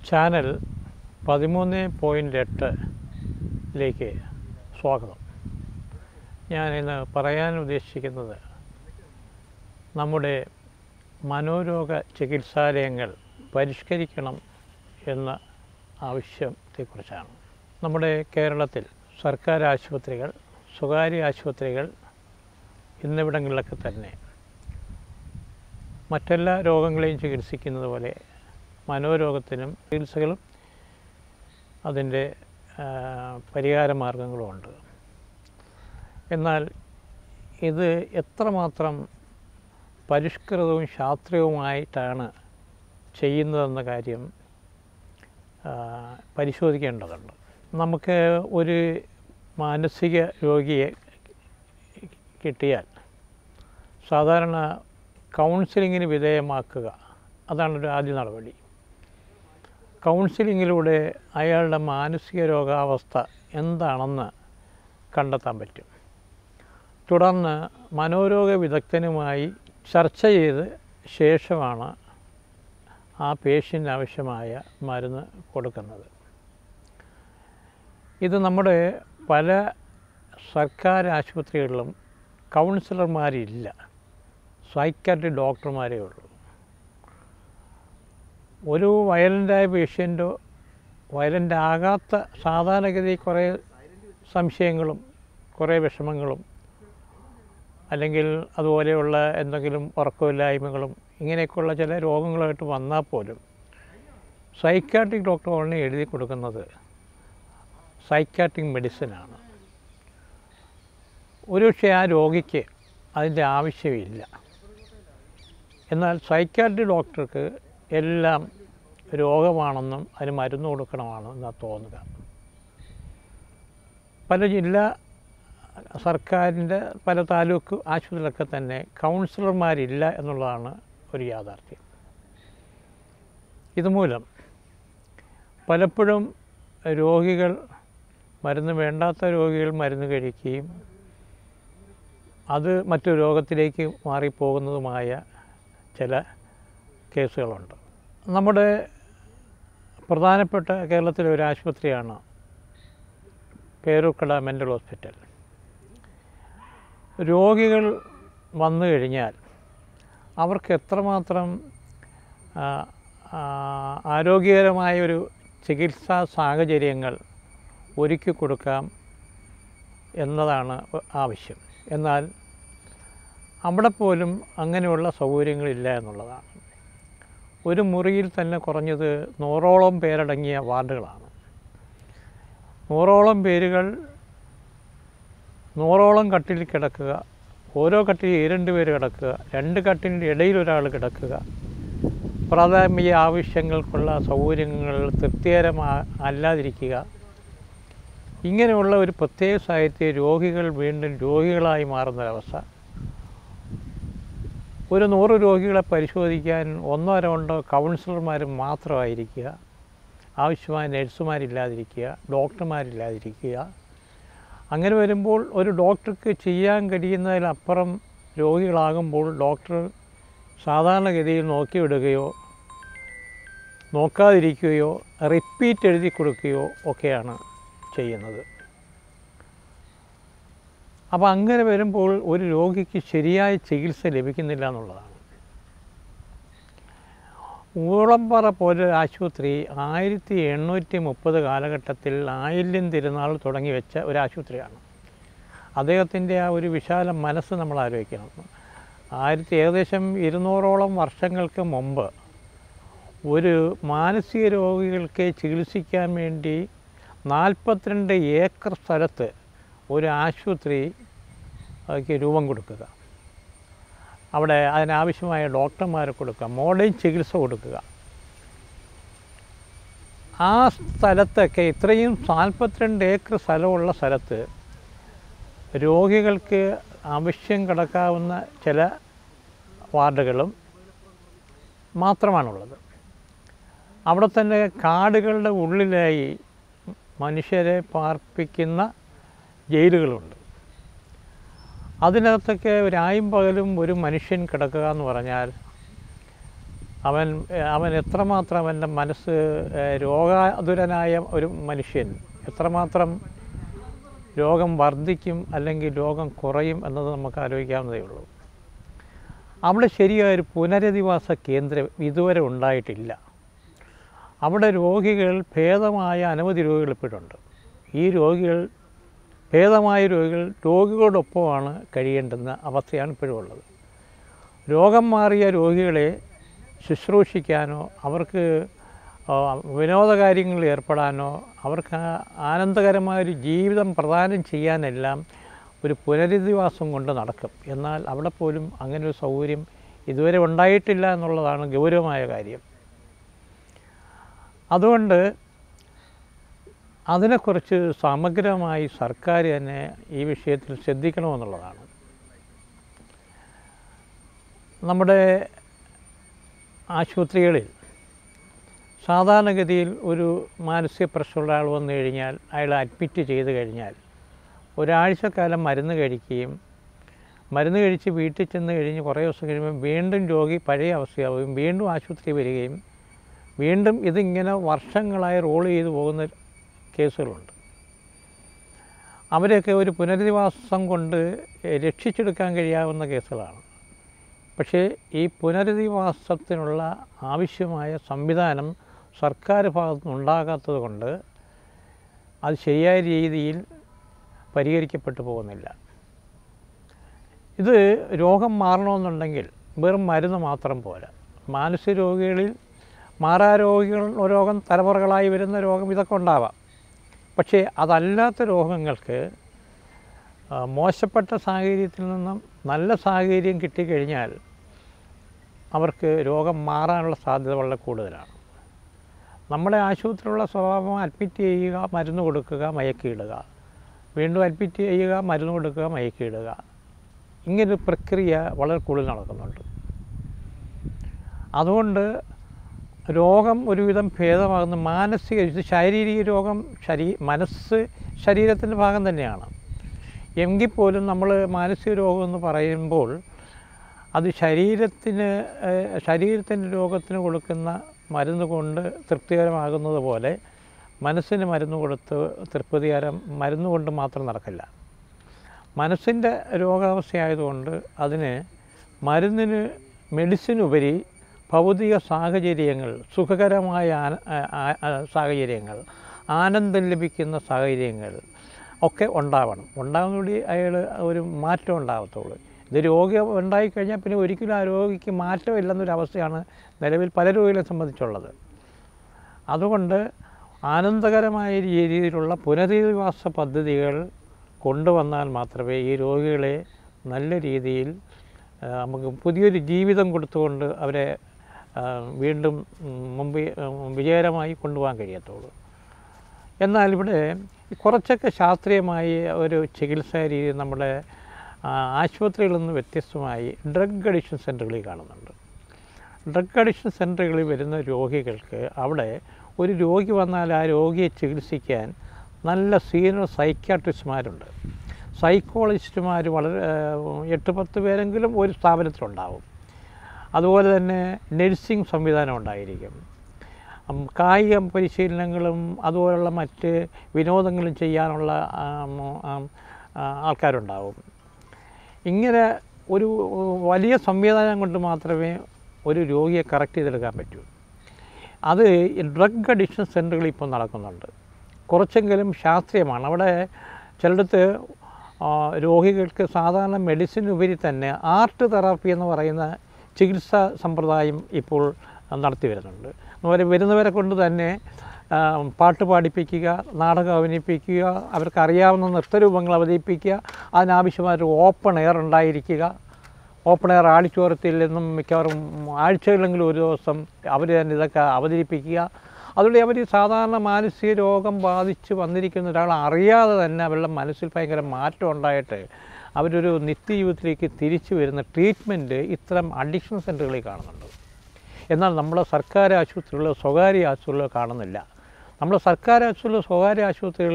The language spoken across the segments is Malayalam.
ചാനൽ പതിമൂന്ന് പോയിൻ്റ് എട്ടിലേക്ക് സ്വാഗതം ഞാൻ ഇന്ന് പറയാൻ ഉദ്ദേശിക്കുന്നത് നമ്മുടെ മനോരോഗ ചികിത്സാലയങ്ങൾ പരിഷ്കരിക്കണം എന്ന ആവശ്യത്തെക്കുറിച്ചാണ് നമ്മുടെ കേരളത്തിൽ സർക്കാർ ആശുപത്രികൾ സ്വകാര്യ ആശുപത്രികൾ എന്നിവിടങ്ങളിലൊക്കെ തന്നെ മറ്റെല്ലാ രോഗങ്ങളെയും ചികിത്സിക്കുന്നത് പോലെ മനോരോഗത്തിനും ചികിത്സകളും അതിൻ്റെ ആ, പരിഹാര മാർഗങ്ങളുമുണ്ട് എന്നാൽ ഇത് എത്രമാത്രം പരിഷ്കൃതവും ശാസ്ത്രീയവുമായിട്ടാണ് ചെയ്യുന്നതെന്ന കാര്യം ആ, പരിശോധിക്കേണ്ടതുണ്ട് നമുക്ക് ഒരു മാനസിക രോഗിയെ കിട്ടിയാൽ സാധാരണ കൗൺസിലിങ്ങിന് വിധേയമാക്കുക അതാണ് ഒരു ആദ്യ നടപടി കൗൺസിലിങ്ങിലൂടെ അയാളുടെ മാനസിക രോഗാവസ്ഥ എന്താണെന്ന് കണ്ടെത്താൻ പറ്റും തുടർന്ന് മനോരോഗ വിദഗ്ധനുമായി ചർച്ച ചെയ്ത് ശേഷമാണ് ആ പേഷ്യൻ്റ് ആവശ്യമായ മരുന്ന് കൊടുക്കുന്നത് ഇത് നമ്മുടെ പല സർക്കാർ ആശുപത്രികളിലും കൗൺസിലർമാരില്ല സൈക്കാട്രി ഡോക്ടർമാരേ ഉള്ളൂ ഒരു വയലൻ്റായ പേഷ്യൻറ്റോ വയലൻ്റ് ആകാത്ത സാധാരണഗതി കുറേ സംശയങ്ങളും കുറേ വിഷമങ്ങളും അല്ലെങ്കിൽ അതുപോലെയുള്ള എന്തെങ്കിലും ഉറക്കമില്ലായ്മകളും ഇങ്ങനെയൊക്കെയുള്ള ചില രോഗങ്ങളായിട്ട് വന്നാൽ പോലും സൈക്കാട്രിക് ഡോക്ടർ ഉടനെ എഴുതി കൊടുക്കുന്നത് സൈക്കാട്രിക് മെഡിസിനാണ് ഒരുപക്ഷെ ആ രോഗിക്ക് അതിൻ്റെ ആവശ്യമില്ല എന്നാൽ സൈക്കാട്രി ഡോക്ടർക്ക് എല്ലാം രോഗമാണെന്നും അതിന് മരുന്ന് കൊടുക്കണമെന്നാണ് തോന്നുക പല ജില്ലാ സർക്കാരിൻ്റെ പല താലൂക്ക് ആശുപത്രിയിലൊക്കെ തന്നെ കൗൺസിലർമാരില്ല എന്നുള്ളതാണ് ഒരു യാഥാർത്ഥ്യം ഇതുമൂലം പലപ്പോഴും രോഗികൾ മരുന്ന് വേണ്ടാത്ത രോഗികൾ മരുന്ന് കഴിക്കുകയും അത് മറ്റു രോഗത്തിലേക്ക് മാറിപ്പോകുന്നതുമായ ചില കേസുകളുണ്ട് നമ്മുടെ പ്രധാനപ്പെട്ട കേരളത്തിലെ ഒരു ആശുപത്രിയാണ് പേരൂർക്കട മെൻ്റൽ ഹോസ്പിറ്റൽ രോഗികൾ വന്നു കഴിഞ്ഞാൽ അവർക്ക് എത്രമാത്രം ആ, ആ, ആരോഗ്യകരമായ ഒരു ചികിത്സാ സാഹചര്യങ്ങൾ ഒരുക്കി കൊടുക്കാം എന്നതാണ് ആവശ്യം എന്നാൽ അവിടെ പോലും അങ്ങനെയുള്ള സൗകര്യങ്ങളില്ല എന്നുള്ളതാണ് ഒരു മുറിയിൽ തന്നെ കുറഞ്ഞത് നൂറോളം പേരടങ്ങിയ വാർഡുകളാണ് നൂറോളം പേരുകൾ നൂറോളം കട്ടിൽ കിടക്കുക ഓരോ കട്ടിൽ രണ്ട് പേര് കിടക്കുക രണ്ട് കട്ടിലിൻ്റെ ഇടയിൽ ഒരാൾ കിടക്കുക പ്രാഥമിക ആവശ്യങ്ങൾക്കുള്ള സൗകര്യങ്ങൾ തൃപ്തികരമാ അല്ലാതിരിക്കുക ഇങ്ങനെയുള്ള ഒരു പ്രത്യേക സാഹചര്യത്തിൽ രോഗികൾ വീണ്ടും രോഗികളായി മാറുന്നൊരവസ്ഥ ഒരു നൂറ് രോഗികളെ പരിശോധിക്കാൻ ഒന്നോ രണ്ടോ കൗൺസിലർമാർ മാത്രമായിരിക്കുക ആവശ്യമായ നഴ്സുമാരില്ലാതിരിക്കുക ഡോക്ടർമാരില്ലാതിരിക്കുക അങ്ങനെ വരുമ്പോൾ ഒരു ഡോക്ടർക്ക് ചെയ്യാൻ കഴിയുന്നതിലപ്പുറം രോഗികളാകുമ്പോൾ ഡോക്ടർ സാധാരണഗതിയിൽ നോക്കിവിടുകയോ നോക്കാതിരിക്കുകയോ റിപ്പീറ്റ് എഴുതി കൊടുക്കുകയോ ഒക്കെയാണ് ചെയ്യുന്നത് അപ്പോൾ അങ്ങനെ വരുമ്പോൾ ഒരു രോഗിക്ക് ശരിയായ ചികിത്സ ലഭിക്കുന്നില്ല എന്നുള്ളതാണ് ഊളംപാറ പോലെ ആശുപത്രി ആയിരത്തി എണ്ണൂറ്റി മുപ്പത് കാലഘട്ടത്തിൽ ആയില്യം തിരുനാൾ തുടങ്ങി വെച്ച ഒരു ആശുപത്രിയാണ് അദ്ദേഹത്തിൻ്റെ ആ ഒരു വിശാല മനസ്സ് നമ്മൾ ആലോചിക്കണം ആയിരത്തി ഏകദേശം ഇരുന്നൂറോളം വർഷങ്ങൾക്ക് മുമ്പ് ഒരു മാനസിക രോഗികൾക്ക് ചികിത്സിക്കാൻ വേണ്ടി നാൽപ്പത്തിരണ്ട് ഏക്കർ സ്ഥലത്ത് ഒരു ആശുപത്രി ക്ക് രൂപം കൊടുക്കുക അവിടെ അതിനാവശ്യമായ ഡോക്ടർമാരെ കൊടുക്കുക മോഡേൺ ചികിത്സ കൊടുക്കുക ആ സ്ഥലത്തൊക്കെ ഇത്രയും നാൽപ്പത്തിരണ്ട് ഏക്കർ സ്ഥലമുള്ള സ്ഥലത്ത് രോഗികൾക്ക് ആവശ്യം കിടക്കാവുന്ന ചില വാർഡുകളും മാത്രമാണുള്ളത് അവിടെ തന്നെ കാടുകളുടെ ഉള്ളിലായി മനുഷ്യരെ പാർപ്പിക്കുന്ന ജയിലുകളുണ്ട് അതിനകത്തൊക്കെ ഒരായും പകലും ഒരു മനുഷ്യൻ കിടക്കുക എന്ന് പറഞ്ഞാൽ അവൻ ഏഹ്, അവൻ എത്രമാത്രം അവൻ്റെ മനസ്സ് ഏഹ്, രോഗാതുരനായ ഒരു മനുഷ്യൻ എത്രമാത്രം രോഗം വർദ്ധിക്കും അല്ലെങ്കിൽ രോഗം കുറയും എന്നത് നമുക്ക് ആലോചിക്കാവുന്നതേ ഉള്ളൂ അവിടെ ശരിയായൊരു പുനരധിവാസ കേന്ദ്രം ഇതുവരെ ഉണ്ടായിട്ടില്ല അവിടെ രോഗികൾ ഭേദമായ അനവധി രോഗികൾ ഇപ്പോഴുണ്ട് ഈ രോഗികൾ ഭേദമായ രോഗികൾ രോഗികളോടൊപ്പമാണ് കഴിയേണ്ടുന്ന അവസ്ഥയാണ് ഇപ്പോഴും ഉള്ളത് രോഗം മാറിയ രോഗികളെ ശുശ്രൂഷിക്കാനോ അവർക്ക് ആ, വിനോദകാര്യങ്ങളിൽ ഏർപ്പെടാനോ അവർക്ക് ആ ആനന്ദകരമായൊരു ജീവിതം പ്രദാനം ചെയ്യാനെല്ലാം ഒരു പുനരധിവാസം കൊണ്ട് നടക്കും എന്നാൽ അവിടെ പോലും അങ്ങനെ ഒരു സൗകര്യം ഇതുവരെ ഉണ്ടായിട്ടില്ല എന്നുള്ളതാണ് ഗൗരവമായ കാര്യം അതുകൊണ്ട് അതിനെക്കുറിച്ച് സമഗ്രമായി സർക്കാർ തന്നെ ഈ വിഷയത്തിൽ ശ്രദ്ധിക്കണമെന്നുള്ളതാണ് നമ്മുടെ ആശുപത്രികളിൽ സാധാരണഗതിയിൽ ഒരു മാനസിക പ്രശ്നമുള്ള ആൾ വന്നു കഴിഞ്ഞാൽ അയാൾ അഡ്മിറ്റ് ചെയ്ത് കഴിഞ്ഞാൽ ഒരാഴ്ചക്കാലം മരുന്ന് കഴിക്കുകയും മരുന്ന് കഴിച്ച് വീട്ടിൽ ചെന്ന് കഴിഞ്ഞ് കുറേ ദിവസം കഴിയുമ്പോൾ വീണ്ടും രോഗി പഴയ അവസ്ഥയാവുകയും വീണ്ടും ആശുപത്രി വരികയും വീണ്ടും ഇതിങ്ങനെ വർഷങ്ങളായി റോൾ ചെയ്തു പോകുന്ന കേസുകളുണ്ട് അവരെയൊക്കെ ഒരു പുനരധിവാസം കൊണ്ട് രക്ഷിച്ചെടുക്കാൻ കഴിയാവുന്ന കേസുകളാണ് പക്ഷേ ഈ പുനരധിവാസത്തിനുള്ള ആവശ്യമായ സംവിധാനം സർക്കാർ ഭാഗത്തു നിന്നുണ്ടാകാത്തത് കൊണ്ട് അത് ശരിയായ രീതിയിൽ പരിഹരിക്കപ്പെട്ടു പോകുന്നില്ല ഇത് രോഗം മാറണമെന്നുണ്ടെങ്കിൽ വെറും മരുന്ന് മാത്രം പോരാ മാനസിക രോഗികളിൽ മാറാരോഗികൾ രോഗം തലമുറകളായി വരുന്ന രോഗം ഇതൊക്കെ ഉണ്ടാവാം പക്ഷേ അതല്ലാത്ത രോഗങ്ങൾക്ക് ആ, മോശപ്പെട്ട സാഹചര്യത്തിൽ നിന്നും നല്ല സാഹചര്യം കിട്ടിക്കഴിഞ്ഞാൽ അവർക്ക് രോഗം മാറാനുള്ള സാധ്യത വളരെ കൂടുതലാണ് നമ്മുടെ ആശുപത്രിയിലുള്ള സ്വഭാവം അഡ്മിറ്റ് ചെയ്യുക മരുന്ന് കൊടുക്കുക മയക്കിയിടുക വീണ്ടും അഡ്മിറ്റ് ചെയ്യുക മരുന്ന് കൊടുക്കുക മയക്കിയിടുക ഇങ്ങനൊരു പ്രക്രിയ വളരെ കൂടുതൽ നടക്കുന്നുണ്ട് അതുകൊണ്ട് രോഗം ഒരുവിധം ഭേദമാകുന്ന മാനസിക ഇത് ശാരീരിക രോഗം ശരീ മനസ്സ് ശരീരത്തിൻ്റെ ഭാഗം തന്നെയാണ് എങ്കിൽ പോലും നമ്മൾ മാനസിക രോഗം എന്ന് പറയുമ്പോൾ അത് ശരീരത്തിന് ഏഹ്, ശരീരത്തിൻ്റെ രോഗത്തിന് കൊടുക്കുന്ന മരുന്ന് കൊണ്ട് തൃപ്തികരമാകുന്നത് പോലെ മനസ്സിന് മരുന്ന് കൊടുത്ത് തൃപ്തികരം മരുന്ന് കൊണ്ട് മാത്രം നടക്കില്ല മനസ്സിൻ്റെ രോഗാവസ്ഥയായതുകൊണ്ട് അതിന് മരുന്നിന് മെഡിസിനുപരി ഭൗതിക സാഹചര്യങ്ങൾ സുഖകരമായ ആന- ആ- ആ- ആ- സാഹചര്യങ്ങൾ ആനന്ദം ലഭിക്കുന്ന സാഹചര്യങ്ങൾ ഒക്കെ ഉണ്ടാവണം ഉണ്ടാകുന്നതോടെ അയാൾ ഒരു മാറ്റം ഉണ്ടാകത്തുള്ളൂ ഇത് രോഗി ഉണ്ടായിക്കഴിഞ്ഞാൽ പിന്നെ ഒരിക്കലും ആ രോഗിക്ക് മാറ്റമില്ലെന്നൊരവസ്ഥയാണ് നിലവിൽ പല രോഗികളെ സംബന്ധിച്ചുള്ളത് അതുകൊണ്ട് ആനന്ദകരമായ രീതിയിലുള്ള പുനരധിവാസ പദ്ധതികൾ കൊണ്ടുവന്നാൽ മാത്രമേ ഈ രോഗികളെ നല്ല രീതിയിൽ ആ, നമുക്ക് പുതിയൊരു ജീവിതം കൊടുത്തുകൊണ്ട് അവരെ ആ, വീണ്ടും ഉം, മുമ്പ് വിജയകരമായി കൊണ്ടുപോകാൻ കഴിയത്തുള്ളൂ എന്നാൽ ഇവിടെ കുറച്ചൊക്കെ ശാസ്ത്രീയമായി ഒരു ചികിത്സാ രീതി നമ്മുടെ ആ, ആശുപത്രികളിൽ നിന്ന് വ്യത്യസ്തമായി ഡ്രഗ് അഡിക്ഷൻ സെൻ്ററുകളിൽ കാണുന്നുണ്ട് ഡ്രഗ് അഡിക്ഷൻ സെൻ്ററുകളിൽ വരുന്ന രോഗികൾക്ക് അവിടെ ഒരു രോഗി വന്നാൽ ആ രോഗിയെ ചികിത്സിക്കാൻ നല്ല സീനിയർ സൈക്യാട്രിസ്റ്റുമാരുണ്ട് സൈക്കോളജിസ്റ്റുമാർ വളരെ ഏഹ്, എട്ട് പത്ത് പേരെങ്കിലും ഒരു സ്ഥാപനത്തിലുണ്ടാവും അതുപോലെ തന്നെ നഴ്സിംഗ് സംവിധാനം ഉണ്ടായിരിക്കും ഉം, കായിക പരിശീലനങ്ങളും അതുപോലുള്ള മറ്റ് വിനോദങ്ങളും ചെയ്യാനുള്ള ആം, ആം, ആ, ആൾക്കാരുണ്ടാവും ഇങ്ങനെ ഒരു വലിയ സംവിധാനം കൊണ്ട് മാത്രമേ ഒരു രോഗിയെ കറക്റ്റ് ചെയ്തെടുക്കാൻ പറ്റൂ അത് ഡ്രഗ് അഡിക്ഷൻ സെൻ്ററുകൾ ഇപ്പോൾ നടക്കുന്നുണ്ട് കുറച്ചെങ്കിലും ശാസ്ത്രീയമാണ് അവിടെ ചിലയിടത്ത് ആ, രോഗികൾക്ക് സാധാരണ മെഡിസിനുപരി തന്നെ ആർട്ട് തെറാപ്പി എന്ന് പറയുന്ന ചികിത്സാ സമ്പ്രദായം ഇപ്പോൾ നടത്തി വരുന്നുണ്ട് അതുപോലെ വരുന്നവരെ കൊണ്ട് തന്നെ ആ, പാട്ട് പാടിപ്പിക്കുക നാടകം അഭിനയിപ്പിക്കുക അവർക്ക് അറിയാവുന്ന നൃത്തരൂപങ്ങൾ അവതരിപ്പിക്കുക അതിനാവശ്യമായൊരു ഓപ്പൺ എയർ ഉണ്ടായിരിക്കുക ഓപ്പൺ എയർ ആഡിറ്റോറിയത്തിൽ നിന്നും മിക്കവാറും ആഴ്ചകളിലെങ്കിലും ഒരു ദിവസം അവർ തന്നെ ഇതൊക്കെ അവതരിപ്പിക്കുക അതുകൊണ്ട് അവർ സാധാരണ മാനസിക രോഗം ബാധിച്ച് വന്നിരിക്കുന്ന ഒരാൾ അറിയാതെ തന്നെ അവരുടെ മനസ്സിൽ ഭയങ്കര മാറ്റം ഉണ്ടായിട്ട് അവരൊരു നിത്യജീവിതത്തിലേക്ക് തിരിച്ചു വരുന്ന ട്രീറ്റ്മെൻറ്റ് ഇത്തരം അഡിക്ഷൻ സെൻ്ററുകളിൽ കാണുന്നുണ്ട് എന്നാൽ നമ്മൾ സർക്കാർ ആശുപത്രികളിലോ സ്വകാര്യ ആശുപത്രികളിലോ കാണുന്നില്ല നമ്മൾ സർക്കാർ ആശുപത്രികളിലും സ്വകാര്യ ആശുപത്രികളിലും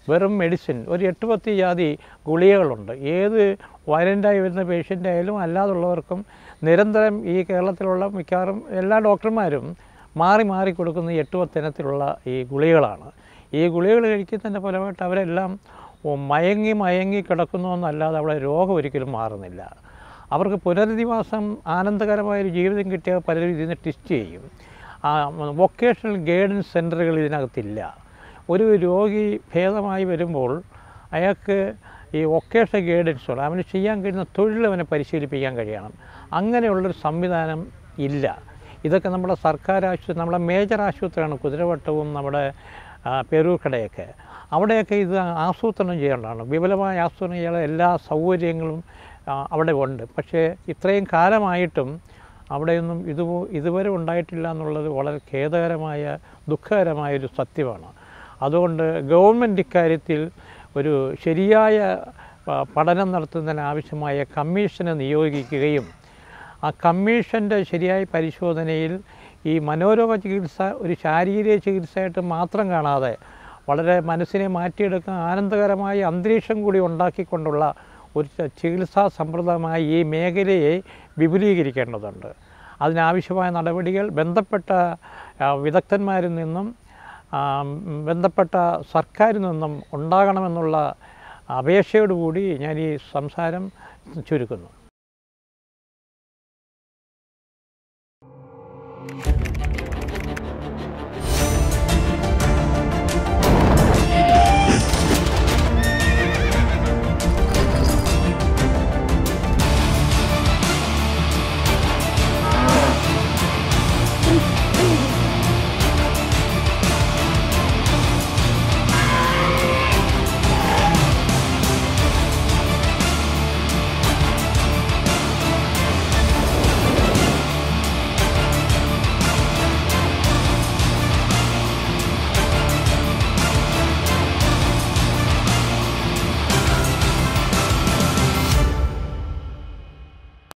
വെറും മെഡിസിൻ ഒരു എട്ട് പത്ത് ജാതി ഗുളികകളുണ്ട് ഏത് വയലൻ്റായി വരുന്ന പേഷ്യൻ്റ് ആയാലും അല്ലാതുള്ളവർക്കും നിരന്തരം ഈ കേരളത്തിലുള്ള മിക്കവാറും എല്ലാ ഡോക്ടർമാരും മാറി മാറി കൊടുക്കുന്ന ഈ എട്ട് പത്ത് ഇനത്തിലുള്ള ഈ ഗുളികകളാണ് ഈ ഗുളികകൾ കഴിക്കുന്നതിൻ്റെ ഫലമായിട്ട് അവരെല്ലാം ഓ, മയങ്ങി മയങ്ങി കിടക്കുന്നു എന്നല്ലാതെ അവിടെ രോഗം ഒരിക്കലും മാറുന്നില്ല അവർക്ക് പുനരധിവാസം ആനന്ദകരമായൊരു ജീവിതം കിട്ടിയ പലരും ഇതിനെ ടെസ്റ്റ് ചെയ്യും വൊക്കേഷണൽ ഗൈഡൻസ് സെൻറ്ററുകൾ ഇതിനകത്തില്ല ഒരു രോഗി ഭേദമായി വരുമ്പോൾ അയാൾക്ക് ഈ വൊക്കേഷണൽ ഗൈഡൻസുകൾ അവന് ചെയ്യാൻ കഴിയുന്ന തൊഴിൽ അവനെ പരിശീലിപ്പിക്കാൻ കഴിയണം അങ്ങനെയുള്ളൊരു സംവിധാനം ഇല്ല ഇതൊക്കെ നമ്മുടെ സർക്കാർ ആശുപത്രി നമ്മുടെ മേജർ ആശുപത്രിയാണ് കുതിരവട്ടവും നമ്മുടെ ആ, പെരൂർക്കടയൊക്കെ അവിടെയൊക്കെ ഇത് ആസൂത്രണം ചെയ്യേണ്ടതാണ് വിപുലമായ ആസൂത്രണം ചെയ്യാനുള്ള എല്ലാ സൗകര്യങ്ങളും ആ, അവിടെ ഉണ്ട് പക്ഷേ ഇത്രയും കാലമായിട്ടും അവിടെയൊന്നും ഇത് ഇതുവരെ ഉണ്ടായിട്ടില്ല എന്നുള്ളത് വളരെ ഖേദകരമായ ദുഃഖകരമായ ഒരു സത്യമാണ് അതുകൊണ്ട് ഗവൺമെൻറ് ഇക്കാര്യത്തിൽ ഒരു ശരിയായ ആ, പഠനം നടത്തുന്നതിന് ആവശ്യമായ കമ്മീഷനെ നിയോഗിക്കുകയും ആ കമ്മീഷൻ്റെ ശരിയായ പരിശോധനയിൽ ഈ മനോരോഗ ചികിത്സ ഒരു ശാരീരിക ചികിത്സയായിട്ട് മാത്രം കാണാതെ വളരെ മനസ്സിനെ മാറ്റിയെടുക്കാൻ ആനന്ദകരമായ അന്തരീക്ഷം കൂടി ഉണ്ടാക്കിക്കൊണ്ടുള്ള ഒരു ച- ചികിത്സാ സമ്പ്രദായമായി ഈ മേഖലയെ വിപുലീകരിക്കേണ്ടതുണ്ട് അതിനാവശ്യമായ നടപടികൾ ബന്ധപ്പെട്ട ആ, വിദഗ്ധന്മാരിൽ നിന്നും ആ, ബന്ധപ്പെട്ട സർക്കാരിൽ നിന്നും ഉണ്ടാകണമെന്നുള്ള അപേക്ഷയോടുകൂടി ഞാൻ ഈ സംസാരം ചുരുക്കുന്നു